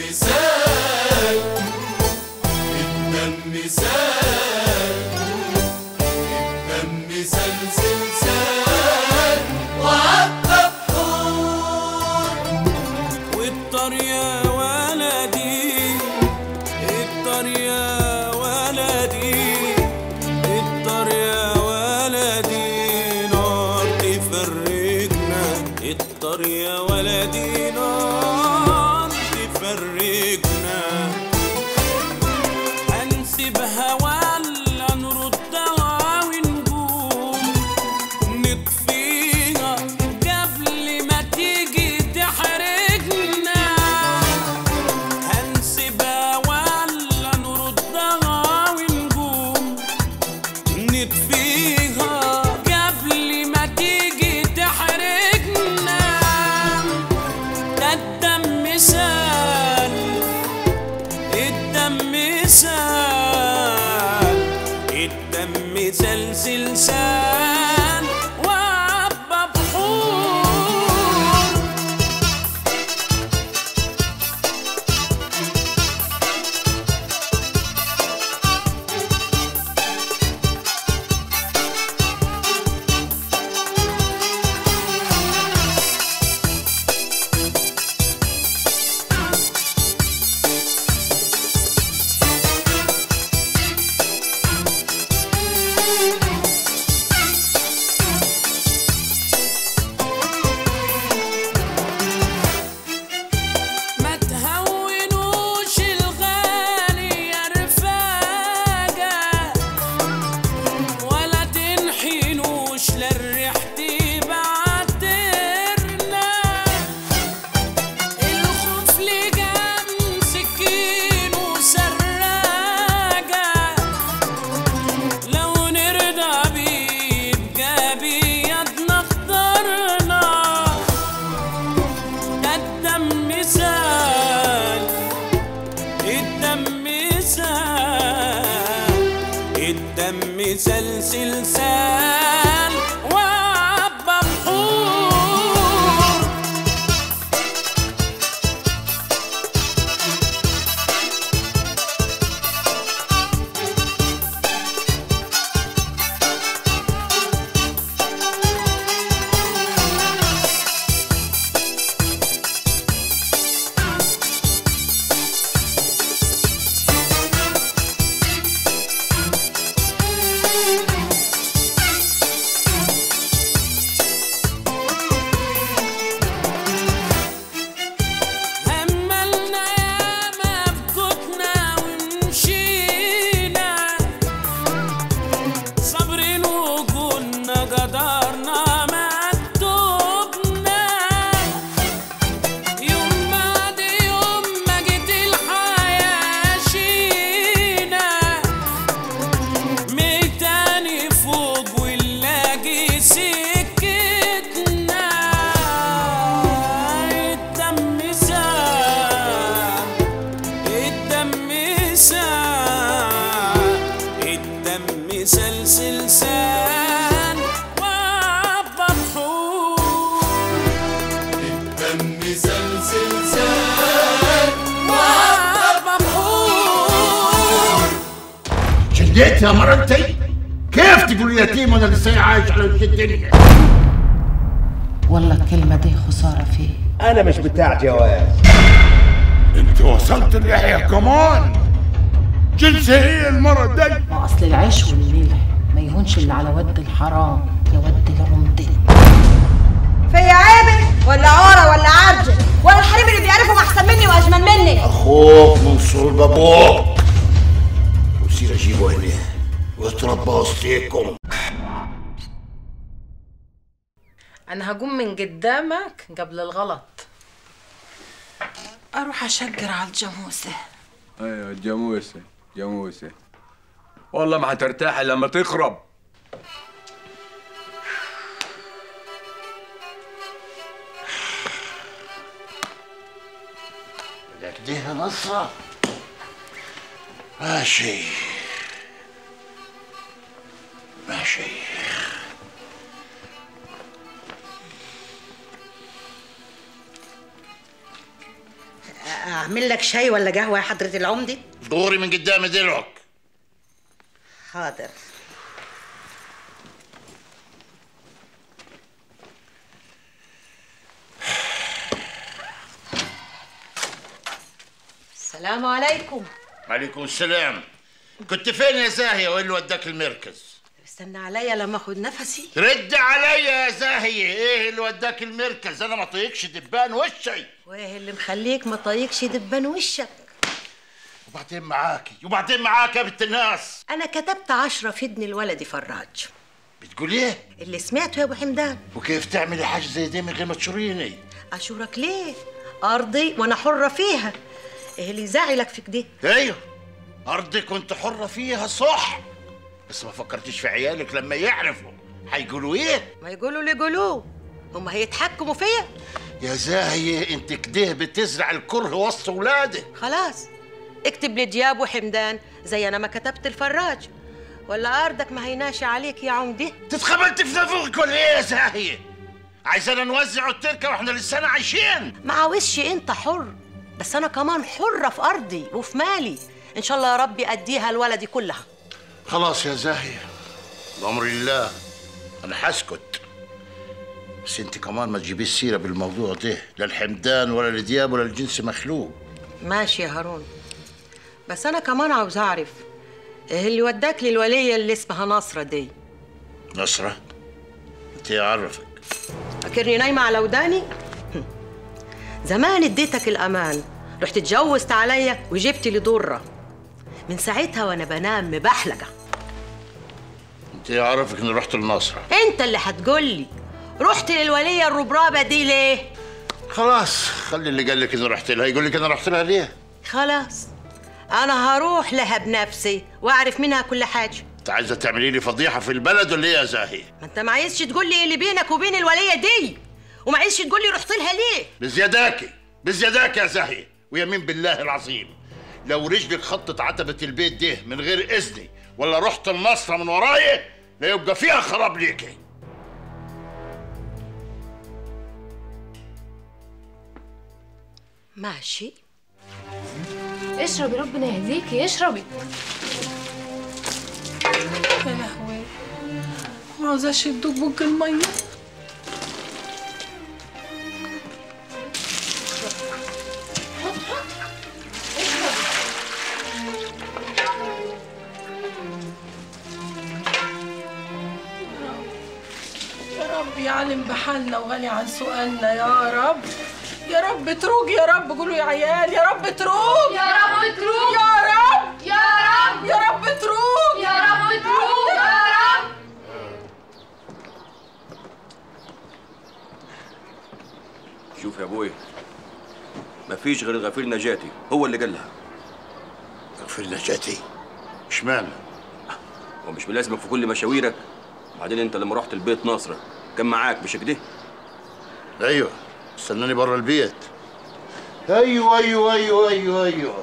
سال الدم سال الدم سال سلسال وعدى بحور والطر يا ولدي الطر يا ولدي الطر يا ولدي نار تفرقنا الطر يا ولدي نار تفرقنا هنسيبها ولا نردها ونقوم نطفيها قبل ما تيجي تحرقنا هنسيبها ولا نردها ونقوم نطفيها قبل ما تيجي تحرقنا ده الدم سال الدم سال الدم سلسل سال وعبى بحور ما تهونوش الغالي يا رفاقة ولا تنحنوش للريح تبعترنا الخوف لجام سكين وسراجة لو نرضى بيبقى بيدنا اخترنا ده الدم سال الدم سال الدم سلسل سال وعبى بحور هملنا ياما بكتنا ومشينا صابرين وكنا قدرنا مكتوبنا يوم بعد يوم ما جيت الحياة شينا ميتاني فوق ونلاقي سكتنا الدم سال الدم سال الدم سلسل سال وعبى بحور الدم سال سلسال وعبى بحور شديت يا مرتي كيف تقول يتيم وانا لسه عايش على وش الدنيا والله الكلمة دي خسارة فيه انا مش بتاع جواز انت وصلت اللحية كمان جنسة ايه المرة دي ما أصل العيش والملح ما يهونش اللي على ود الحرام يا ود العمدة في عيبك ولا عورة ولا عرجة ولا الحريم اللي بيعرفهم أحسن مني وأجمل مني اخوك من صلب ابوك وسير اجيبه هنا واتربى وسطيكم أنا هقوم من قدامك قبل الغلط أروح أشقر على الجاموسة ايوه جاموسه جاموسه والله ما هترتاح إلا لما تخرب لكديها نصرة ماشي ماشي اعمل لك شاي ولا قهوه يا حضره العمده دوري من قدام دلعك حاضر السلام عليكم عليكم السلام كنت فين يا زاهية وايه اللي وداك المركز استنى عليا لما اخد نفسي رد عليا يا زاهية ايه اللي وداك المركز انا ما طيقش دبان وشي وايه اللي مخليك ما طايقش دبان وشك وبعدين معاكي وبعدين معاك يا بنت الناس انا كتبت عشرة في ابن الولد فراج بتقول ايه اللي سمعته يا ابو حمدان وكيف تعملي حاجة زي دي من غير ما تشوريني اشورك ليه ارضي وانا حره فيها ايه اللي يزعلك في كده ايوه ارضي كنت حرة فيها صح بس ما فكرتيش في عيالك لما يعرفوا هيقولوا ايه ما يقولوا اللي يقولوه هم هيتحكموا فيا يا زاهية انت كده بتزرع الكره وسط ولادك خلاص اكتب لي دياب وحمدان زي انا ما كتبت الفراج ولا ارضك ما هيناشي عليك يا عمدي تتخبلت في نفوخك ولا ايه يا زاهية عايزانا نوزع التركة واحنا لسانا عايشين مع وشي انت حر بس انا كمان حره في ارضي وفي مالي ان شاء الله يا ربي اديها لولدي كلها خلاص يا زاهية الأمر لله أنا هسكت بس أنت كمان ما تجيبيش سيرة بالموضوع ده لا الحمدان ولا الدياب ولا الجنس مخلوق ماشي يا هارون بس انا كمان عاوز اعرف ايه اللي وداك للوليه اللي اسمها نصره دي نصرة أنت عرفك فاكرني نايمه على وداني هم. زمان اديتك الامان رحت اتجوزت عليا وجبت لي ضره من ساعتها وانا بنام مبحلقه أنت عرفك إني رحت لنصرة انت اللي هتقولي رحت للوليه الربرابه دي ليه خلاص خلي اللي قال لك إني رحت لها يقول لك أنا رحت لها ليه خلاص انا هروح لها بنفسي واعرف منها كل حاجه أنت عايزة تعملي لي فضيحة في البلد ولا إيه يا زاهية ما انت ما عايزش تقول لي ايه اللي بينك وبين الوليه دي وما عايزش تقول لي رحت لها ليه بزياداكي بزياداك يا زاهية ويمين بالله العظيم لو رجلك خطت عتبة البيت ده من غير إذني ولا رحت النصرة من ورايا لا يبقى فيها خراب ليكي ماشي اشربي ربنا يهديكي اشربي يا لهوي ما عاوزاش يدوك بوك الميه يا رب يعلم بحالنا وغني عن سؤالنا يا رب يا رب تروج يا رب قولوا يا عيال يا رب تروج يا رب تروج يا رب يا رب يا رب تروج يا رب تروج يا رب شوف يا ابوي مفيش غير غفير نجاتي هو اللي قال لها غفير نجاتي اشمعنى هو مش بلازمك في كل مشاويرك بعدين انت لما رحت البيت ناصرة كان معاك مش كده ايوه استناني بره البيت ايوه ايوه ايوه ايوه ايوه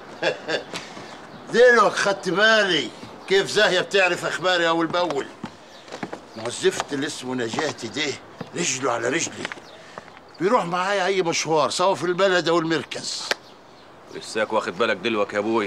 دلوقتي خدت بالي كيف زاهيه بتعرف اخباري اول باول ما هو الزفت اللي اسمه نجاتي ده رجله على رجلي بيروح معايا اي مشوار سواء في البلد او المركز لساك واخد بالك دلوك يا ابوي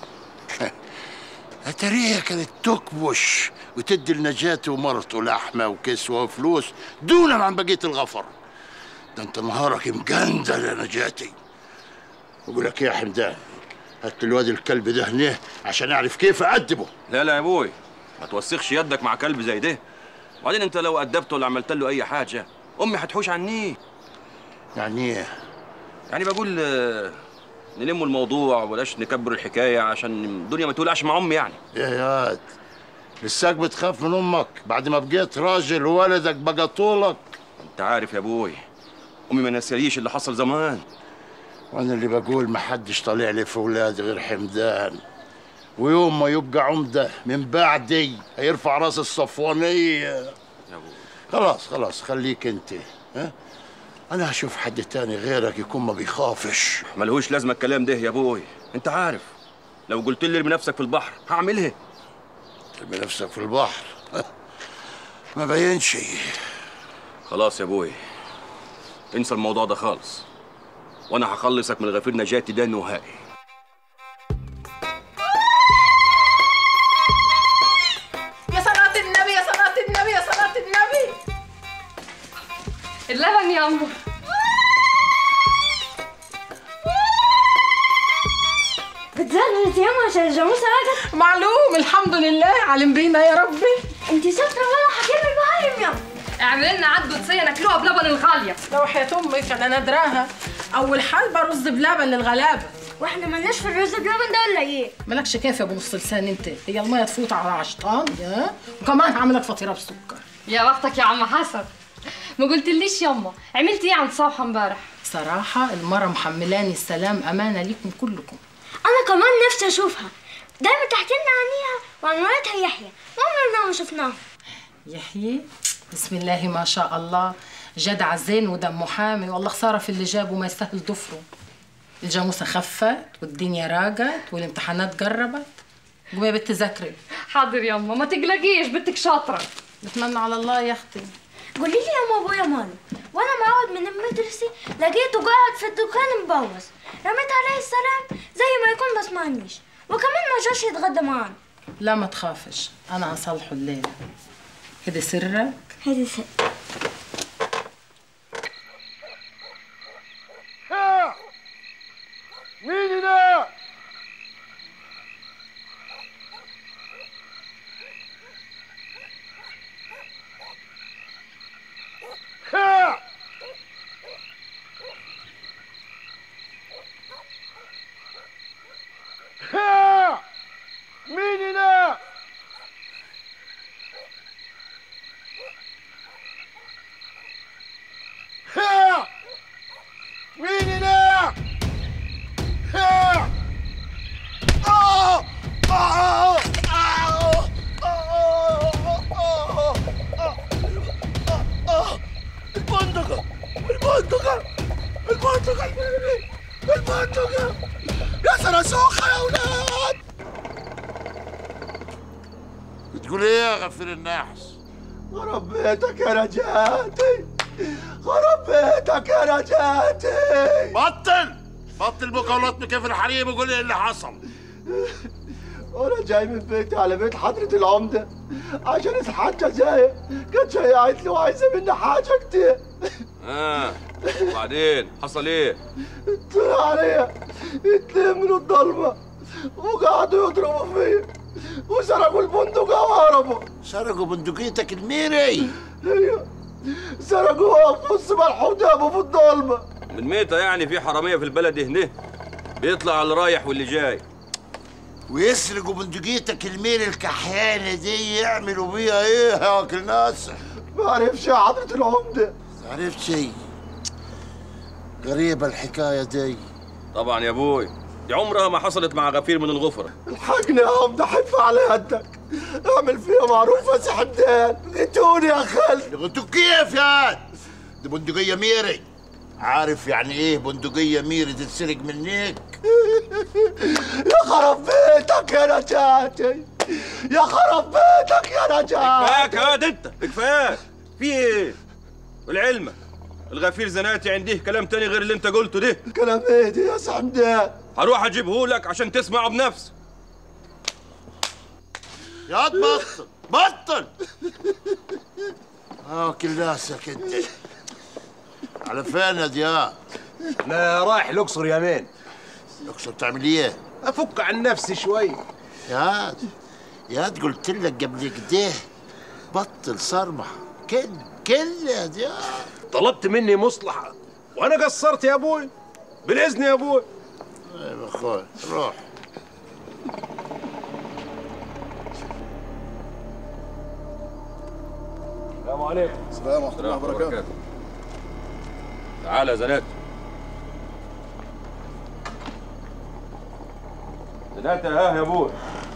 اتاريها كانت تكبش وتدي لنجاتي ومرته لحمه وكسوه وفلوس دونا عن بقيه الغفر ده انت نهارك مجندل يا نجاتي بقول لك ايه يا حمدان هات لي الواد الكلب ده هنا عشان اعرف كيف اادبه لا لا يا ابوي ما توسخش يدك مع كلب زي ده وبعدين انت لو ادبته ولا عملت له اي حاجه امي هتحوش عني يعني ايه يعني بقول آه، نلم الموضوع وبلاش نكبر الحكايه عشان الدنيا ما تولعش مع امي يعني يا ياد لساك بتخاف من امك بعد ما بقيت راجل وولدك بقى طولك انت عارف يا ابوي امي ما نسياليش اللي حصل زمان وانا اللي بقول ما حدش طالع لي في ولادي غير حمدان ويوم ما يبقى عمده من بعدي هيرفع راس الصفوانيه يا ابوي خلاص خلاص خليك انت ها انا هشوف حد تاني غيرك يكون ما بيخافش ملهوش لازمه الكلام ده يا ابوي انت عارف لو قلت لي ارمي نفسك في البحر هعملها ترمي نفسك في البحر ما بينش خلاص يا ابوي انسى الموضوع ده خالص وانا هخلصك من الغفير نجاتي ده نهائي يا صلاة النبي يا صلاة النبي يا صلاة النبي اللبن يا عمو بتزغرط ياما عشان الجاموسة راجت معلوم الحمد لله علم بينا يا ربي انتي شاطرة ولا حكيم البهايم يا اعمل لنا عدة صية ناكلوها بلبن الغالية لو حياة امك انا ندراها اول حلبة رز بلبن للغلابة واحنا مالناش في الرز بلبن ده ولا ايه؟ مالكش كيف يا ابو نص لسان انت هي المية تفوت على عشطان يا وكمان هعملك فطيرة بسكر يا بختك يا عم حسن ما قلتليش يما عملتي ايه عند صبحة امبارح صراحة المرة محملاني السلام أمانة ليكم كلكم انا كمان نفسي اشوفها دايما تحكي لنا عنيها وعن ولدها يحيى وعمرنا ما شفناها يحيى بسم الله ما شاء الله جدع زين ودمه حامي والله خسارة في اللي جابه ما يستاهل ضفره الجاموسة خفت والدنيا راقت والامتحانات قربت قومي يا بنت ذاكري حاضر يما ما تقلقيش بنتك شاطرة بتمنى على الله يا اختي قولي لي يا ابويا مالو وانا معود من المدرسة لقيته قاعد في الدكان مبوظ رميت عليه السلام زي ما يكون ما سمعنيش وكمان ما جاش يتغدى معانا لا ما تخافش أنا هصلحه الليلة هدي سرك هدي سر مين هنا؟ ها! ها! مين هنا؟ ها! مين هنا؟ ها! آه! آه! آه! آه! البندقة البندقة البندقة البندقة البندقة يا سرسوخة يا ولاد بتقول ايه يا غفير النحس؟ خرب بيتك يا نجاتي خرب بيتك يا نجاتي بطل بطل مقاولات بكيف الحريم وقول لي ايه اللي حصل وانا جاي من بيتي على بيت حضرة العمدة عشان الحاجة جاية كانت شيعت لي وعايزة مني حاجة كتير اه وبعدين حصل ايه طلع عليا اتنين من الضلمة وقعدوا يضربوا فيا وسرقوا البندقة وهربوا سرقوا بندقيتك الميري ايوه سرقوها في نص ملح ودابوا في الضلمة من ميتة يعني في حرامية في البلد هنا بيطلع على الرايح واللي جاي ويسرقوا بندقيتك الميري الكحيانة دي يعملوا بيها ايه يا واكل ناس ما عرفش يا حضرة العمدة عرفت شيء غريبة الحكاية دي طبعا يا ابوي دي عمرها ما حصلت مع غفير من الغفرة الحقني يا عمدة حف على يدك اعمل فيها معروف يا سي حمدان غتوني يا خالد غتوا كيف يا دي بندقية ميري عارف يعني ايه بندقية ميري تتسرق منيك يا خرب بيتك يا نجاتي يا خرب بيتك يا نجاتي كفاك هاد انت كفاك في ايه والعلمة الغفير زناتي عنديه كلام تاني غير اللي انت قلته ده كلام ايه دي يا سي حمدان هروح اجيبه لك عشان تسمعه بنفسك يا بطل بطل اه كلاسك انت على فين يا دياب انا رايح الاقصر يا مان الاقصر تعمل ايه افك عن نفسي شوي يا يا قلت لك قبل كده بطل صرمح كل كل يا دياب طلبت مني مصلحة وانا قصرت يا ابوي بالاذن يا ابوي طيب يا اخوي روح السلام عليكم السلام ورحمة الله وبركاته تعال يا زنات زنات ها يا ابوي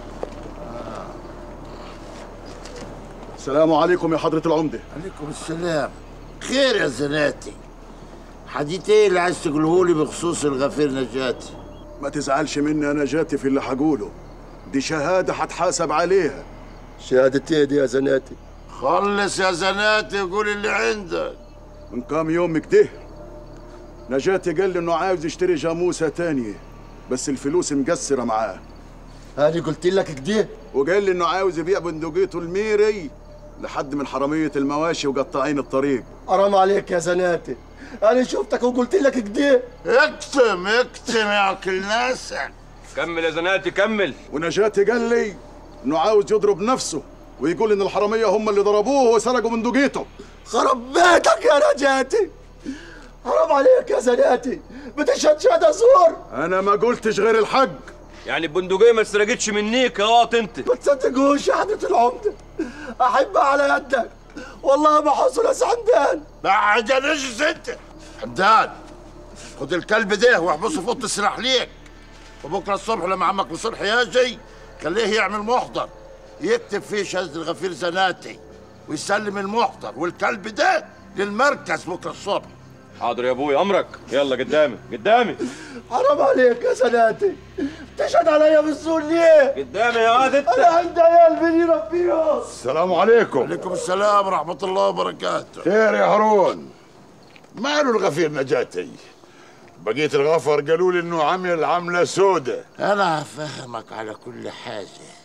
السلام عليكم يا حضرة العمدة عليكم السلام خير يا زناتي حديث ايه اللي عايز تقوله لي بخصوص الغفير نجاتي ما تزعلش مني انا جاتي في اللي هقوله دي شهادة هتحاسب عليها شهادة ايه دي يا زناتي؟ خلص يا زناتي وقول اللي عندك من كام يوم كده نجاتي قال لي انه عاوز يشتري جاموسه تانية بس الفلوس مقصره معاه هاني قلت لك كده وقال لي انه عاوز يبيع بندقيته الميري لحد من حراميه المواشي وقطاعين الطريق حرام عليك يا زناتي انا شفتك وقلت لك كده اكتم اكتم يا كل ناسك كمل يا زناتي كمل ونجاتي قال لي انه عاوز يضرب نفسه ويقول ان الحراميه هم اللي ضربوه وسرقوا بندقيته خرب بيتك يا نجاتي حرام عليك يا زناتي بتشهد شهاده زور انا ما قلتش غير الحق يعني البندقية ما اتسرقتش منيك يا واط انت ما تصدقوش يا حضرة العمدة أحبها على يدك والله ما حصل يا سعدان بعد يا نجس انت حمدان خد الكلب ده واحبسه في اوضه السلاح ليك وبكره الصبح لما عمك مصلح يجي خليه يعمل محضر يكتب فيه شهاده الغفير زناتي ويسلم المحضر والكلب ده للمركز بكره الصبح حاضر يا ابوي امرك يلا قدامي قدامي حرام عليك يا زناتي تشهد عليا بالزور ليه؟ قدامي يا واد انت أنا عندي عيال بني ربيهم السلام عليكم عليكم السلام ورحمه الله وبركاته خير يا هارون ماله الغفير نجاتي بقية الغفر قالوا لي انه عمل عملة سودة انا هفهمك على كل حاجه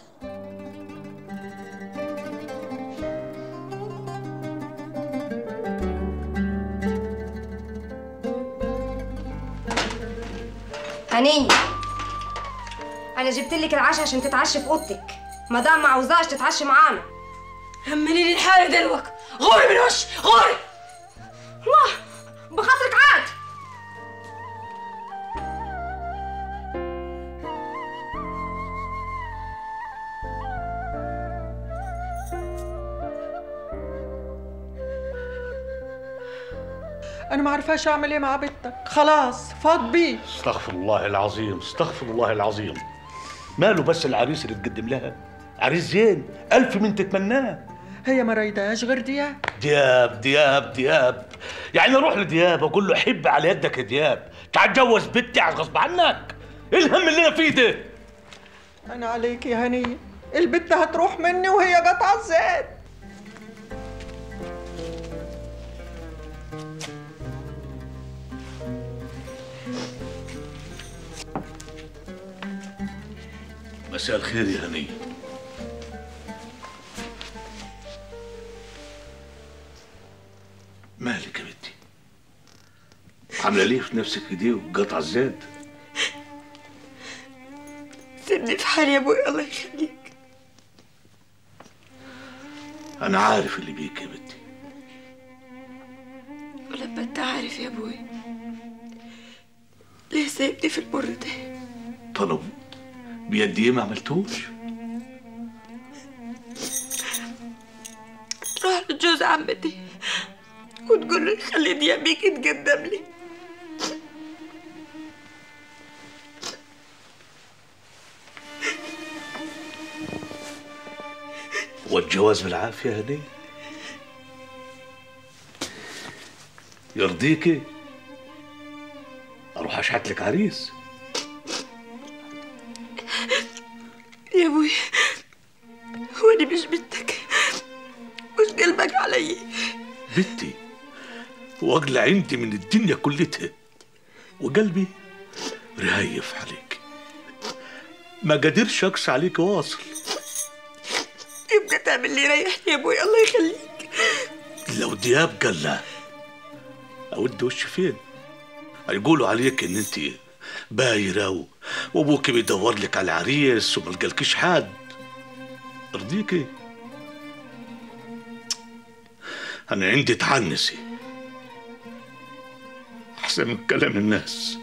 هنية أنا جبت لك العشاء عشان تتعشي في أوضتك مدام ما عاوزاش تتعشي معانا هملي لي الحالة دلوك غوري من وشي غوري الله بخاطرك عاد انا ما عارفاش اعمل ايه مع بنتك خلاص فاض بيه استغفر الله العظيم استغفر الله العظيم ماله بس العريس اللي تقدم لها عريس زين ألف من تتمناه هي ما رايداش غير دياب دياب دياب دياب يعني اروح لدياب اقول له حب على يدك يا دياب تعال اتجوز بنتي على غصب عنك ايه الهم اللي انا فيه ده انا عليك يا هنية البت هتروح مني وهي قطعة الزيت مساء الخير يا هنية مالك يا بنتي عامله ليه في نفسك كده وقطع الزاد سيبني في حالي يا ابوي الله يخليك انا عارف اللي بيك يا بنتي ولما انت عارف يا ابوي ليه سايبني في المر ده طلب بيدي ايه ما عملتوش تروح لجوز عمتي وتقول له خلي ديابيك يتقدم لي والجواز بالعافيه يا هنية يرضيكي اروح اشحت لك عريس يا ابوي هو انا مش بنتك مش قلبك علي بنتي واغلى عندي من الدنيا كلتها وقلبي رهيف عليك ما قدرش اقسى عليك واصل يبقى تعمل لي ريحني يا ابوي الله يخليك لو دياب قال لا اود وش فين هيقولوا عليك ان انت بايره و... وابوك بيدور لك على عريس وما لقالكيش حد ارضيكي انا عندي تعنسي احسن من كلام الناس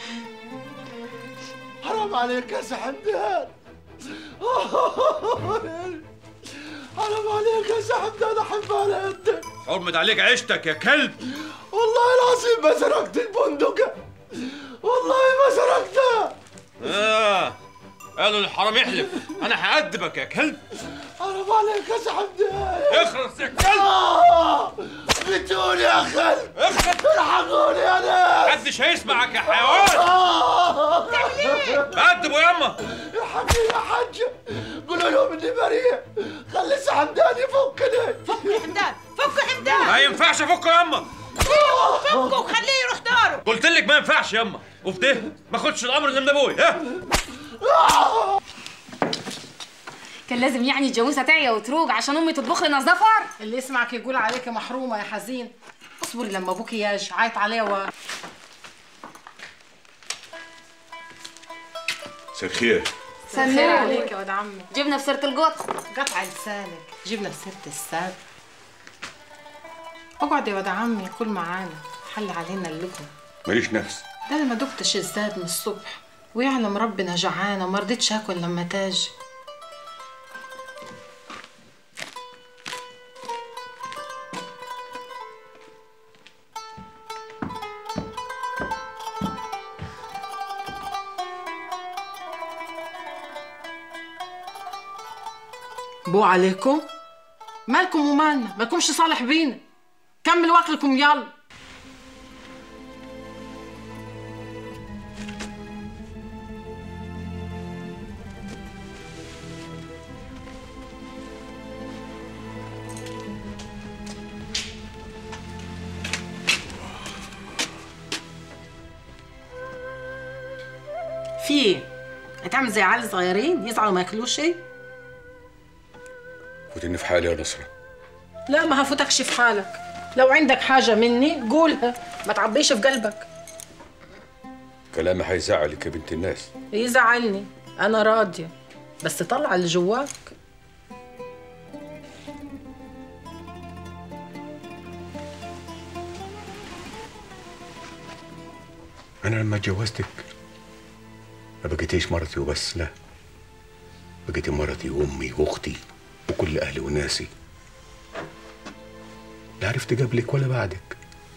حرام عليك يا سحمدان حرام عليك يا سحمدان أحب على يدك حرمت عليك عيشتك يا كلب والله العظيم ما سرقت البندقة والله ما سرقتها اه قالوا الحرام يحلف انا هأدبك يا كلب حرام عليك يا سحمدان اخرس يا كلب آه، بتقول يا خل اخرس الحقوني يا ناس محدش هيسمعك يا حيوان آه. أدبوا ياما يا حبيبي يا حاجة قولوا لهم اني بريء خلي سحمدان يفكني فك يا حمدان فك يا حمدان ما ينفعش افكه ياما فكه وخليه يروح داره قلت لك ما ينفعش يما وفي ده ما اخدش الامر غير من ابوي ها كان لازم يعني الجاموسه تعيا وتروج عشان امي تطبخ لنا زفر اللي يسمعك يقول عليك محرومه يا حزين اصبري لما ابوك ياج عيط عليه و مساء الخير خير عليك يا ولد عمي جبنا في سيره القط قطع لسانك جبنا في سيره الساد اقعد يا ولد عمي كل معانا حل علينا اللقمه ماليش نفس ده انا ما دقتش الزاد من الصبح ويعلم ربنا جعانه وما رضيتش اكل لما تاجي بو عليكم مالكم ومالنا مالكمش صالح بينا كمل واكلكم يلا في ايه؟ هتعمل زي عيال صغيرين يزعلوا ما ياكلوش شيء؟ فوتني في حالي يا نصرة لا ما هفوتكش في حالك لو عندك حاجة مني قولها ما تعبيش في قلبك كلامي هيزعلك يا بنت الناس يزعلني أنا راضية بس طلع اللي جواك أنا لما اتجوزتك ما بقيتيش مرتي وبس لا بقيتي مرتي وأمي وأختي وكل أهلي وناسي لا عرفت قبلك ولا بعدك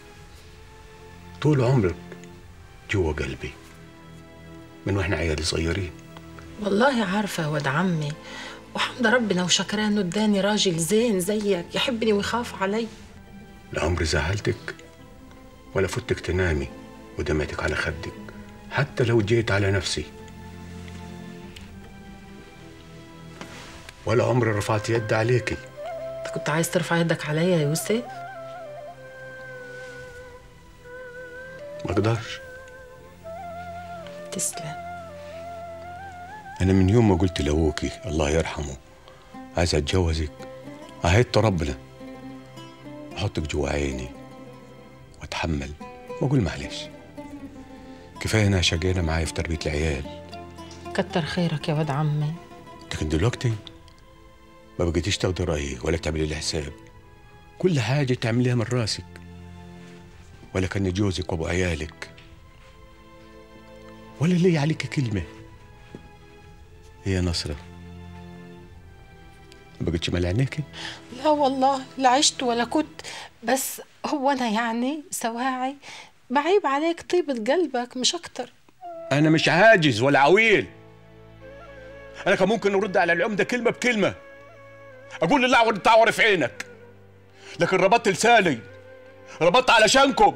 طول عمرك جوا قلبي من واحنا عيال صغيرين والله عارفة يا ولد عمي وحمد ربنا وشكراه انه اداني راجل زين زيك يحبني ويخاف علي لا عمري زعلتك ولا فتك تنامي ودمعتك على خدك حتى لو جيت على نفسي ولا عمري رفعت يد عليكي انت كنت عايز ترفع يدك عليا يا يوسف ما اقدرش تسلم انا من يوم ما قلت لابوكي الله يرحمه عايز اتجوزك عهدت ربنا احطك جوا عيني واتحمل واقول معلش كفايه انها شقينا معايا في تربيه العيال كتر خيرك يا ولد عمي لكن دلوقتي ما بقيتيش تاخدي رايي ولا تعملي لي حساب كل حاجه تعمليها من راسك ولا كان جوزك وابو عيالك ولا لي عليك كلمه هي نصره ما بقتش مال عينيكي لا والله لا عشت ولا كنت بس هو انا يعني سواعي بعيب عليك طيبة قلبك مش اكتر انا مش عاجز ولا عويل انا كان ممكن ارد على العمده كلمه بكلمه اقول لله وانت تعور في عينك لكن ربطت لساني ربطت علشانكم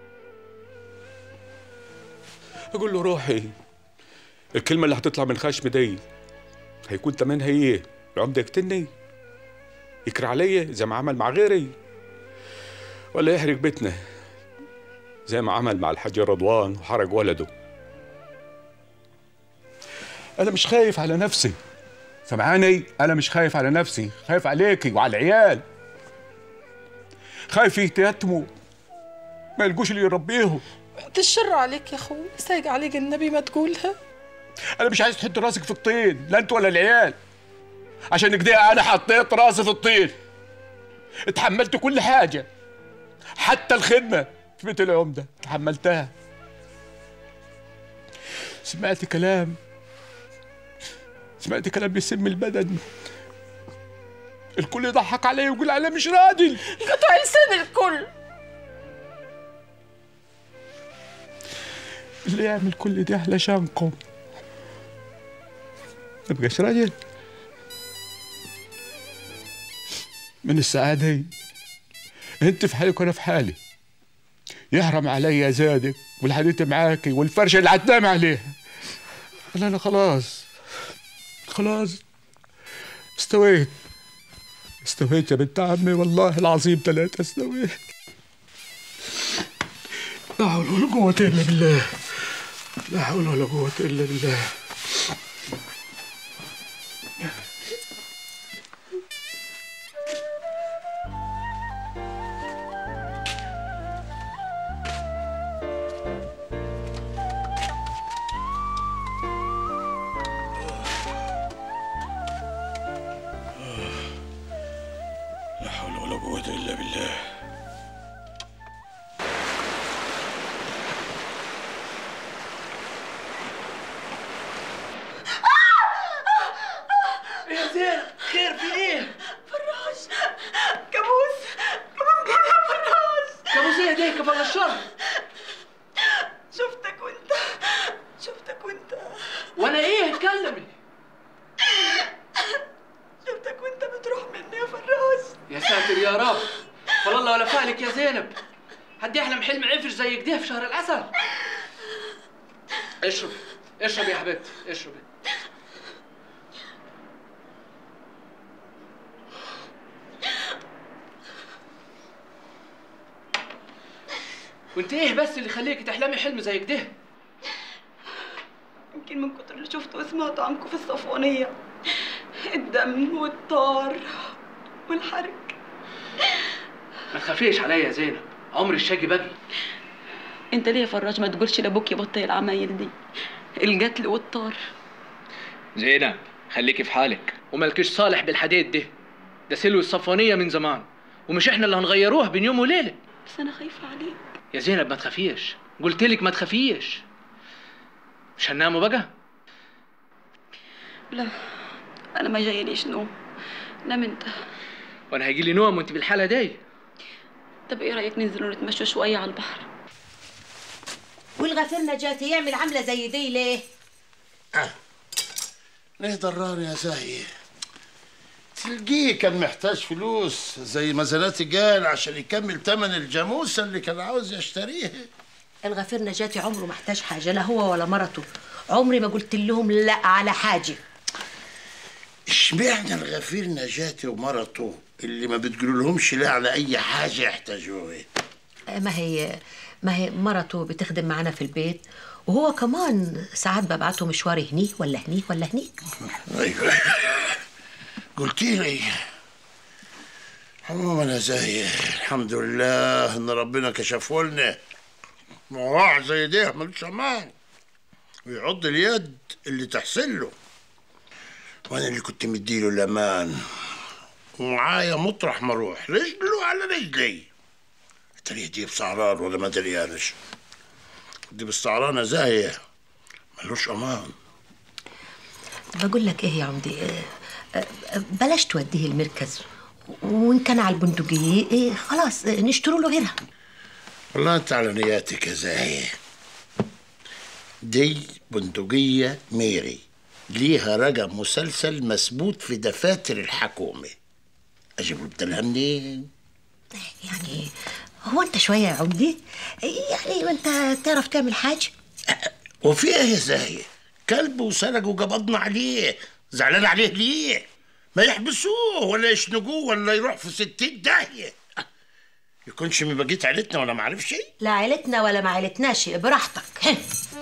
اقول له روحي الكلمه اللي هتطلع من خشم دي هيكون تمنها ايه العمده يقتلني يكر عليا زي ما عمل مع غيري ولا يحرق بيتنا زي ما عمل مع الحاج رضوان وحرق ولده انا مش خايف على نفسي سمعاني انا مش خايف على نفسي خايف عليكي وعلى العيال خايف يتيتموا ما يلقوش اللي يربيهم تشر عليك يا اخوي سايق عليك النبي ما تقولها انا مش عايز تحط راسك في الطين لا انت ولا العيال عشان كده انا حطيت راسي في الطين اتحملت كل حاجه حتى الخدمه في بيت العمده تحملتها سمعت كلام سمعت كلام بيسم البدن الكل يضحك عليا ويقول عليا مش راجل قطع لسان الكل اللي يعمل كل ده علشانكم ما بقاش راجل من السعادة دي انت في حالك وانا في حالي يحرم عليا زادك والحديث معاكي والفرشة اللي هتنام عليها انا انا خلاص خلاص استويت استويت يا بنت عمي والله العظيم ثلاثة استويت لا حول ولا قوة إلا بالله لا حول ولا قوة إلا بالله لا حول ولا قوة إلا بالله يا زين خير في ايه؟ فراش كابوس كابوس جاي فراش كابوس ايه هديك بلا الشر شفتك وانت شفتك وانت وانا ايه اتكلمي شفتك وانت بتروح مني يا فراش يا ساتر يا رب والله ولا فالك يا زينب حد يحلم حلم عفش زي كده في شهر العسل اشربي اشربي يا حبيبتي اشربي وانت ايه بس اللي يخليك تحلمي حلم زي كده يمكن من كتر اللي شفته وسمعته عنكم في الصفوانية الدم والطار والحرق ما تخافيش عليا يا زينب عمري الشاقي باقي انت ليه يا فراج ما تقولش لابوك يبطل العمايل دي القتل والطار زينب خليكي في حالك ومالكيش صالح بالحديد ده ده سلو الصفوانية من زمان ومش احنا اللي هنغيروه بين يوم وليلة بس انا خايفة عليك يا زينب ما تخافيش قلت لك ما تخافيش مش هنناموا بقى لا انا ما جايليش نوم نام انت وانا هيجي لي نوم وانت بالحالة دي طب ايه رايك ننزل نتمشى شوية على البحر والغفير نجاتي يعمل عاملة زي دي ليه؟ ليه ضراني يا زاهي تلقيه كان محتاج فلوس زي ما زناتي قال عشان يكمل تمن الجاموسة اللي كان عاوز يشتريها الغفير نجاتي عمره ما احتاج حاجة لا هو ولا مرته عمري ما قلت لهم لا على حاجة اشمعنى الغفير نجاتي ومرته اللي ما بتقولوا لهمش لا على اي حاجة يحتاجوها ما هي ما هي مرته بتخدم معانا في البيت وهو كمان ساعات ببعته مشوار هني ولا هني ولا هنيك ايوه قلتي لي عموما يا زاهي الحمد لله ان ربنا كشفه لنا موضوع زي ده ملوش امان ويعض اليد اللي تحسن له وانا اللي كنت مديله الامان ومعايا مطرح ما اروح رجله على رجلي ترى دي بسعران ولا ما دريانش دي بالسعرانة زاهية ملوش امان بقول لك ايه يا عمدي آه، آه، آه، بلاش توديه المركز وان كان على البندقية إيه خلاص آه، نشتروا له غيرها والله انت على نياتك يا زاهية دي بندقية ميري ليها رقم مسلسل مثبوت في دفاتر الحكومة اجيب له بدلها منين؟ يعني هو انت شوية يا عمدي يعني وانت تعرف تعمل حاجة وفي ايه يا زاهية؟ كلب وسرق وقبضنا عليه زعلان عليه ليه؟ ما يحبسوه ولا يشنقوه ولا يروح في ستين داهية يكونش من بقية عيلتنا ولا معرف شيء لا عيلتنا ولا ما عيلتناش براحتك هن.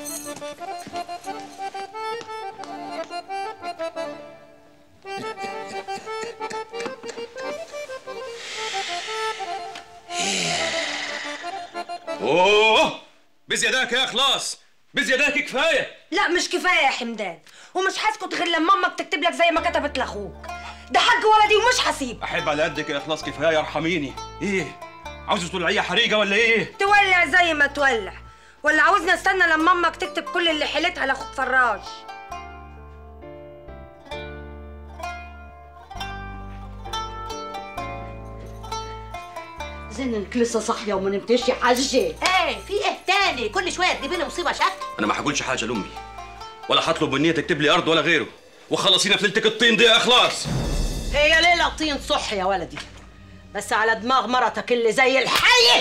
اوه بزياداك يا خلاص بزياداك كفايه لا مش كفايه يا حمدان ومش هسكت غير لما امك تكتب لك زي ما كتبت لاخوك ده حق ولدي ومش هسيب احب على قدك يا اخلاص كفايه ارحميني ايه عاوزه تولعيها حريقه ولا ايه تولع زي ما تولع ولا عاوزني استنى لما امك تكتب كل اللي حيلتها لاخوك فراج زينك لسه صاحية وما نمتش يا حاجة ايه في ايه تاني كل شوية تجيبي لي مصيبة شكل انا ما هقولش حاجه لامي ولا هطلب مني تكتب لي ارض ولا غيره وخلصينا في ليلتك الطين دي يا اخلاص هي ليلة طين صح يا ولدي بس على دماغ مرتك اللي زي الحية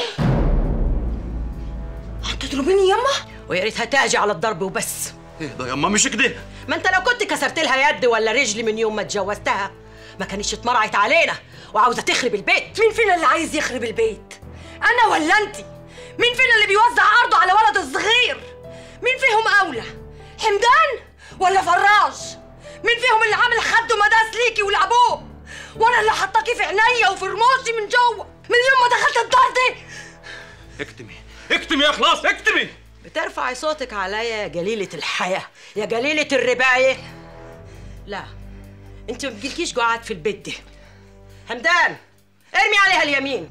هتضربيني يما ويا ريتها تاجي على الضرب وبس ايه ده يما مش كده ما انت لو كنت كسرت لها يد ولا رجل من يوم ما اتجوزتها ما كانتش اتمرعت علينا وعاوزه تخرب البيت مين فينا اللي عايز يخرب البيت انا ولا انت مين فينا اللي بيوزع ارضه على ولده الصغير مين فيهم اولى حمدان ولا فراج مين فيهم اللي عامل خده مداس ليكي ولابوه وانا اللي حطاكي في عينيا وفي رموشي من جوه من يوم ما دخلت الدار دي اكتمي اكتمي يا خلاص اكتمي بترفعي صوتك عليا يا جليلة الحياة يا جليلة الرباية لا انت ما بتجيلكيش قعد في البيت ده همدان ارمي عليها اليمين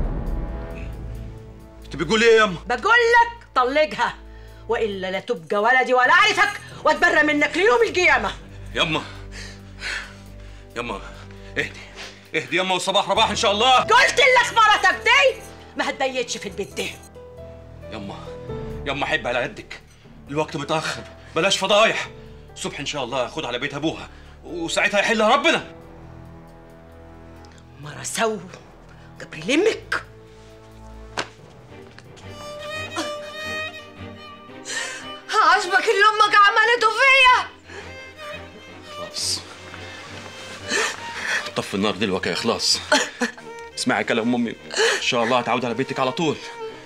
انت بتقولي ايه يا يما بقول لك طلقها والا لا تبقى ولدي ولا اعرفك واتبرى منك ليوم القيامه يما يما اهدي اهدي يما والصباح رباح ان شاء الله قلت لك مرتك دي ما هتبيتش في البيت ده يما يما حب على قدك الوقت متاخر بلاش فضايح الصبح ان شاء الله خد على بيت ابوها وساعتها يحلها ربنا مرة سو قبل لمك عجبك اللي امك عملته فيا خلاص طفي النار دلوقتي يا خلاص اسمعي كلام امي ان شاء الله هتعود على بيتك على طول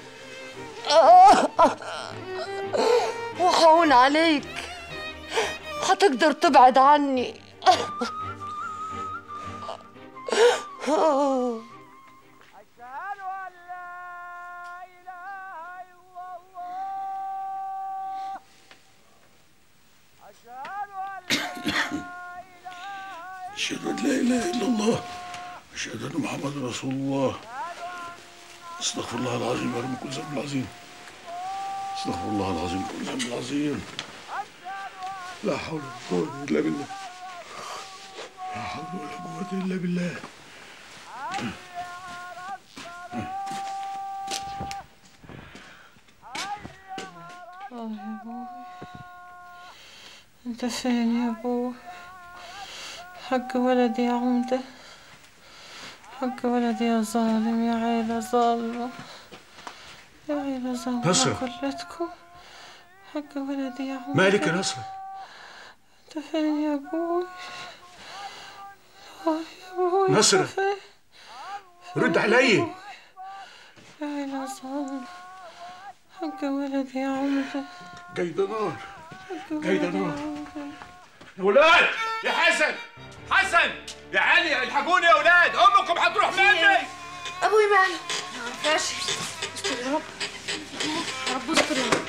وهون عليك هتقدر تبعد عني أشهد أن لا إله إلا الله أشهد أن محمد رسول الله أستغفر الله العظيم يا رب كل ذنب العظيم أستغفر الله العظيم كل ذنب العظيم لا حول ولا قوة إلا بالله لا حول ولا قوة إلا بالله آه يا ابوي انت فين يا ابوي حق ولدي يا عمدة حق ولدي يا ظالم يا عيلة ظالمة يا عيلة ظالمة نصرة. كلتكم حق ولدي يا عمدة مالك يا نصرة انت فين يا ابوي آه يا ابوي انت نصرة. فين؟ رد علي يا عيلة ظالمة حق ولدي يا عمدة قيد نار حق قيد ولدي يا نار عمدة يا ولاد يا حسن حسن يا علي الحقوني يا ولاد امكم هتروح مني ابوي ماله ما عرفاش استر يا رب يا رب استر يا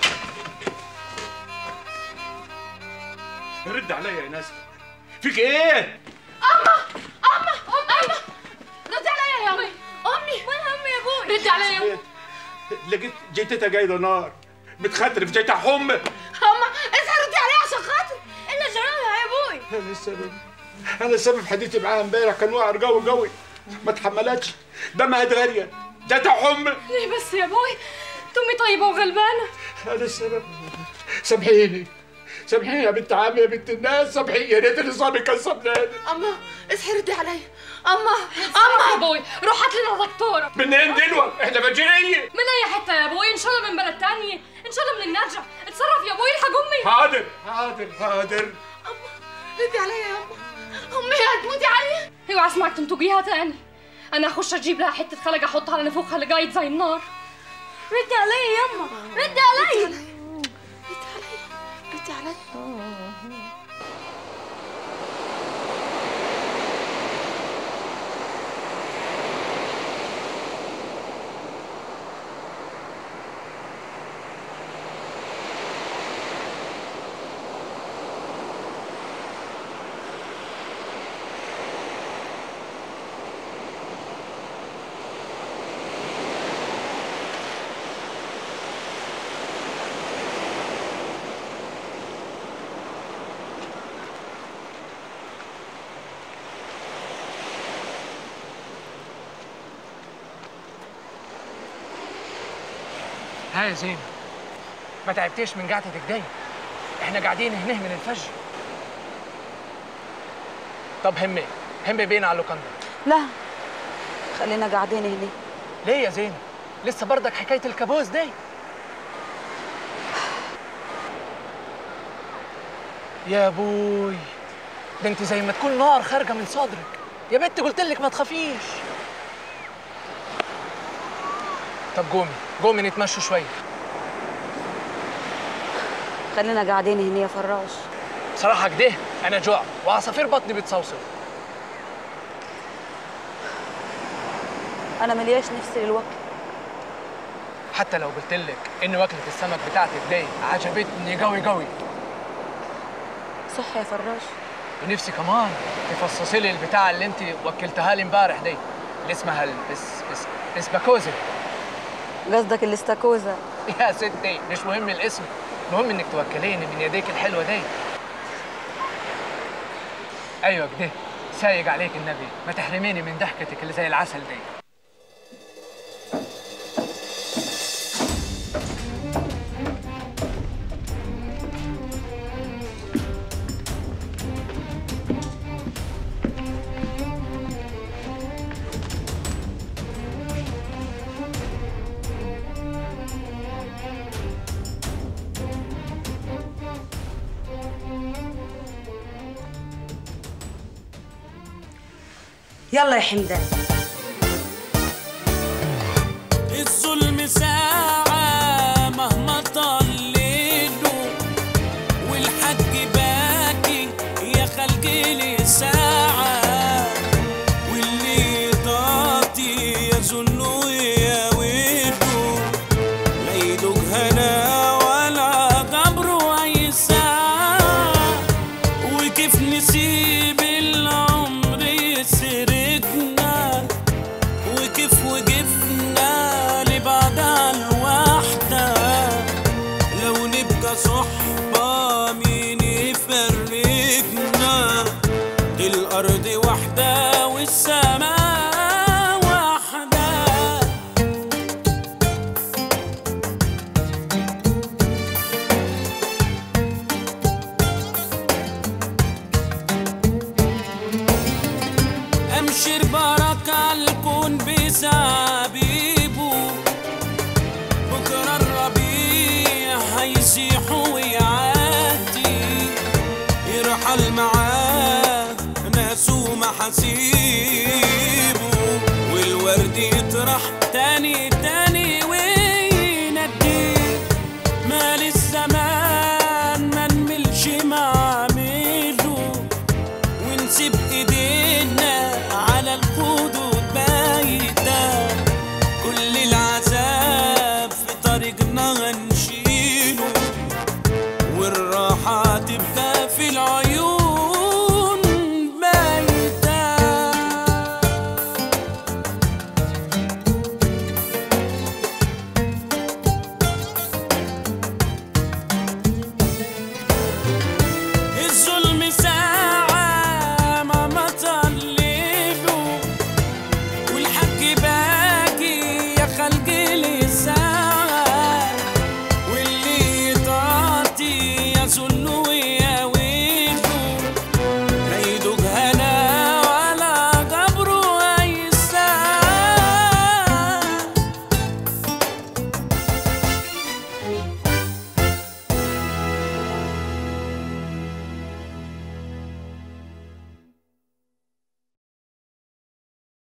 رب رد عليا يا ناس فيك ايه اما اما اما ردي عليا يا امي امي وين امي يا ابوي ردي عليا يا امي لقيت جيتتها قايده نار متخدر في جيتها حمى اما اصحي ردي عليا عشان خاطر ايه اللي جرالها يا ابوي أنا السبب أنا السبب في حديثي معاها امبارح كان واقع قوي قوي ما اتحملتش دمها اتغريت جاتها حمى ليه بس يا ابوي امي طيبه وغلبانه أنا السبب سامحيني سامحيني يا بنت عمي يا بنت الناس سامحيني يا ريت النظام كان سامحني اما اصحي ردي عليا اما اما يا ابوي روح هات لنا دكتوره منين دلوقتي احنا فجريه من اي حته يا ابوي ان شاء الله من بلد تانية ان شاء الله من النجع اتصرف يا ابوي الحق امي حاضر حاضر حاضر ردي عليا يا اما امي هتموتي عليا اوعى اسمعك تنتجيها تاني انا اخش اجيب لها حته خلق احطها على نفوخها اللي قايد زي النار ردي عليا يما ردي عليا ردي عليا ها يا زينب ما تعبتيش من قعدتك دي احنا قاعدين هنا من الفجر طب همي همي بينا على اللوكاندا لا خلينا قاعدين هنا ليه يا زينب لسه برضك حكايه الكابوس دي يا ابوي ده انت زي ما تكون نار خارجه من صدرك يا بنت قلت لك ما تخافيش طب قومي قومي نتمشوا شويه خلينا قاعدين هنا يا فراش بصراحه كده انا جوع وعصافير بطني بتصوصو انا ملياش نفسي للوقت حتى لو قلت لك ان وكله السمك بتاعتك دي عجبتني قوي قوي صح يا فراش ونفسي كمان تفصصي لي البتاعه اللي انت وكلتها لي امبارح دي اللي اسمها البس بس اسباكوزا قصدك الاستاكوزا يا ستي مش مهم الاسم المهم انك توكليني من يديك الحلوه دي ايوه كده سايق عليك النبي ما تحرميني من ضحكتك اللي زي العسل دي يلا يا حمدان الظلم ساعة مهما طال ليله والحج باكي يا خلقي لي ساعة واللي طاطي يظن يا ويله لا يدوق هنا ولا قبره أي ساعة وكيف نسيب العمر يسرقنا وكيف وقفنا لبعض على الوحدة لو نبقى صحبة مين يفرقنا دي الأرض واحدة والسماء واحدة أمشي بركة الكون بزعبيبه بكرة الربيع هيزيح ويعدي يرحل معاه ناس ومحاسيبه والورد يطرح تاني